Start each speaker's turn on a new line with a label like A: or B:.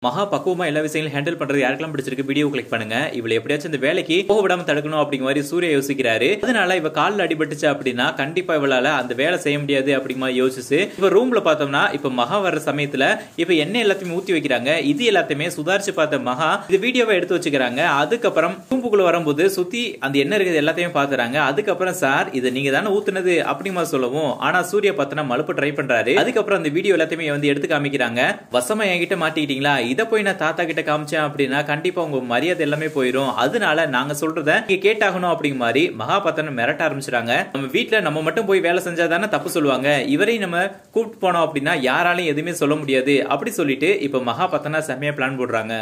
A: மகா பக்குவமா எல்லா விஷயங்களும் ஹேண்டில் பண்றது யாருக்கெல்லாம் பிடிச்சிருக்கு வீடியோ கிளிக் பண்ணுங்க இவளை எப்படியாச்சும் இந்த வேலைக்கு போக விடாம தடுக்கணும் அப்படிங்கிற மாதிரி சூர்யா யோசிக்கிறாரு அதனால இவ காலில் அடிபட்டுச்சு அப்படின்னா கண்டிப்பா இவளால அந்த வேலை செய்ய முடியாது அப்படிங்கிற மாதிரி யோசிச்சு இப்ப ரூம்ல பார்த்தோம்னா இப்ப மகா வர்ற சமயத்துல இப்ப எண்ணெய் எல்லாத்தையுமே ஊத்தி வைக்கிறாங்க இது எல்லாத்தையுமே சுதாரிச்சு பார்த்த மகா இது வீடியோவை எடுத்து வச்சுக்கிறாங்க அதுக்கப்புறம் ரூம்புக்குள்ள வரும்போது சுத்தி அந்த எண்ணெய் இருக்குது எல்லாத்தையும் பாத்துறாங்க அதுக்கப்புறம் சார் இது நீங்க தானே ஊத்துனது அப்படிமா சொல்லவும் ஆனா சூர்யா பார்த்தனா மலுப்பு ட்ரை பண்றாரு அதுக்கப்புறம் அந்த வீடியோ எல்லாத்தையுமே வந்து எடுத்து காமிக்கிறாங்க வசமா என்கிட்ட மாட்டிக்கிட்டீங்களா இதை போய் நான் தாத்தா கிட்ட காமிச்சேன் அப்படின்னா கண்டிப்பா உங்க மரியாதை எல்லாமே போயிடும் அதனால நாங்க சொல்றத நீங்க கேட்டாகணும் அப்படிங்கிற மாதிரி மகாபத்தன் மிரட்ட ஆரம்பிச்சிட்டாங்க நம்ம வீட்ல நம்ம மட்டும் போய் வேலை செஞ்சா தானே தப்பு சொல்லுவாங்க இவரையும் நம்ம கூப்பிட்டு போனோம் அப்படின்னா யாராலையும் எதுவுமே சொல்ல முடியாது அப்படி சொல்லிட்டு இப்ப மகாபத்தனா செம்மையா பிளான் போடுறாங்க